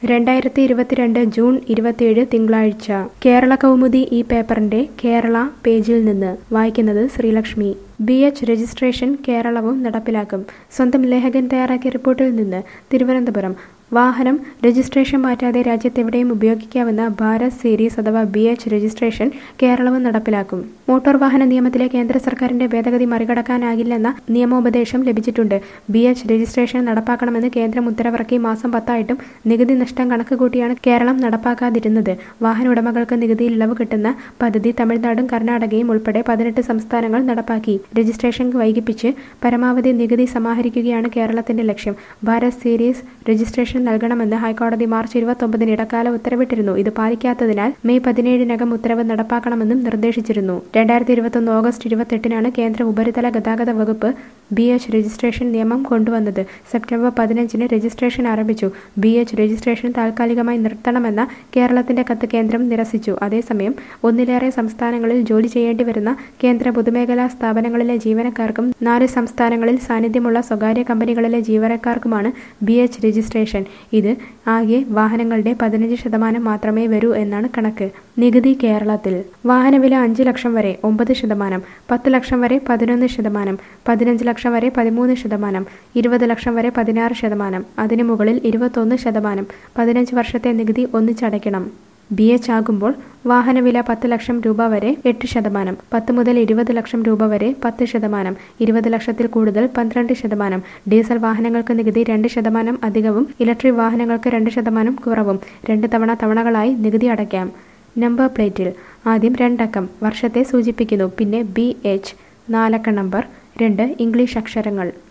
രണ്ടായിരത്തി ഇരുപത്തിരണ്ട് ജൂൺ ഇരുപത്തിയേഴ് തിങ്കളാഴ്ച കേരള കൗമുദി ഈ പേപ്പറിന്റെ കേരള പേജിൽ നിന്ന് വായിക്കുന്നത് ശ്രീലക്ഷ്മി ബി എച്ച് രജിസ്ട്രേഷൻ കേരളവും നടപ്പിലാക്കും സ്വന്തം ലേഖകൻ തയ്യാറാക്കിയ റിപ്പോർട്ടിൽ നിന്ന് തിരുവനന്തപുരം വാഹനം രജിസ്ട്രേഷൻ മാറ്റാതെ രാജ്യത്തെവിടെയും ഉപയോഗിക്കാവുന്ന ഭാരത് സീരീസ് അഥവാ ബി എച്ച് രജിസ്ട്രേഷൻ കേരളവും നടപ്പിലാക്കും മോട്ടോർ വാഹന നിയമത്തിലെ കേന്ദ്ര സർക്കാരിന്റെ ഭേദഗതി മറികടക്കാനാകില്ലെന്ന നിയമോപദേശം ലഭിച്ചിട്ടുണ്ട് ബി എച്ച് രജിസ്ട്രേഷൻ നടപ്പാക്കണമെന്ന് കേന്ദ്രം ഉത്തരവിറക്കി മാസം പത്തായിട്ടും നികുതി നഷ്ടം കണക്കുകൂട്ടിയാണ് കേരളം നടപ്പാക്കാതിരുന്നത് വാഹന ഉടമകൾക്ക് നികുതിയിൽ ഇളവ് കിട്ടുന്ന പദ്ധതി തമിഴ്നാടും കർണാടകയും ഉൾപ്പെടെ പതിനെട്ട് സംസ്ഥാനങ്ങൾ നടപ്പാക്കി രജിസ്ട്രേഷൻ വൈകിപ്പിച്ച് പരമാവധി നികുതി സമാഹരിക്കുകയാണ് കേരളത്തിന്റെ ലക്ഷ്യം ഭാരത് സീരീസ് രജിസ്ട്രേഷൻ നൽകണമെന്ന് ഹൈക്കോടതി മാർച്ച് ഇരുപത്തൊമ്പതിന് ഇടക്കാല ഉത്തരവിട്ടിരുന്നു ഇത് പാലിക്കാത്തതിനാൽ മെയ് പതിനേഴിനകം ഉത്തരവ് നടപ്പാക്കണമെന്നും നിർദ്ദേശിച്ചിരുന്നു രണ്ടായിരത്തി ഇരുപത്തൊന്ന് ഓഗസ്റ്റ് ഇരുപത്തെട്ടിനാണ് കേന്ദ്ര ഉപരിതല ഗതാഗത വകുപ്പ് ബി എച്ച് രജിസ്ട്രേഷൻ നിയമം കൊണ്ടുവന്നത് സെപ്റ്റംബർ പതിനഞ്ചിന് രജിസ്ട്രേഷൻ ആരംഭിച്ചു ബി എച്ച് രജിസ്ട്രേഷൻ താൽക്കാലികമായി നിർത്തണമെന്ന കേരളത്തിന്റെ കത്ത് കേന്ദ്രം നിരസിച്ചു അതേസമയം ഒന്നിലേറെ സംസ്ഥാനങ്ങളിൽ ജോലി ചെയ്യേണ്ടി വരുന്ന കേന്ദ്ര പൊതുമേഖലാ സ്ഥാപനങ്ങളിലെ ജീവനക്കാർക്കും നാല് സംസ്ഥാനങ്ങളിൽ സാന്നിധ്യമുള്ള സ്വകാര്യ കമ്പനികളിലെ ജീവനക്കാർക്കുമാണ് ബി എച്ച് രജിസ്ട്രേഷൻ ഇത് ആകെ വാഹനങ്ങളുടെ പതിനഞ്ച് ശതമാനം മാത്രമേ വരൂ എന്നാണ് കണക്ക് നികുതി കേരളത്തിൽ വാഹനവില അഞ്ച് ലക്ഷം വരെ ഒമ്പത് ശതമാനം പത്ത് ലക്ഷം വരെ പതിനൊന്ന് ശതമാനം പതിനഞ്ച് ലക്ഷം വരെ പതിമൂന്ന് ശതമാനം ഇരുപത് ലക്ഷം വരെ പതിനാറ് ശതമാനം അതിനു മുകളിൽ ഇരുപത്തൊന്ന് ശതമാനം പതിനഞ്ച് വർഷത്തെ നികുതി ഒന്നിച്ചടയ്ക്കണം ബി എച്ച് ആകുമ്പോൾ വാഹനവില പത്ത് ലക്ഷം രൂപ വരെ എട്ട് ശതമാനം പത്ത് മുതൽ ഇരുപത് ലക്ഷം രൂപ വരെ പത്ത് ശതമാനം ഇരുപത് ലക്ഷത്തിൽ കൂടുതൽ പന്ത്രണ്ട് ശതമാനം ഡീസൽ വാഹനങ്ങൾക്ക് നികുതി രണ്ട് ശതമാനം അധികവും ഇലക്ട്രിക് വാഹനങ്ങൾക്ക് രണ്ട് ശതമാനം കുറവും രണ്ട് തവണ തവണകളായി നികുതി അടയ്ക്കാം നമ്പർ പ്ലേറ്റിൽ ആദ്യം രണ്ടക്കം വർഷത്തെ സൂചിപ്പിക്കുന്നു പിന്നെ ബി എച്ച് നാലക്ക നമ്പർ രണ്ട് ഇംഗ്ലീഷ് അക്ഷരങ്ങൾ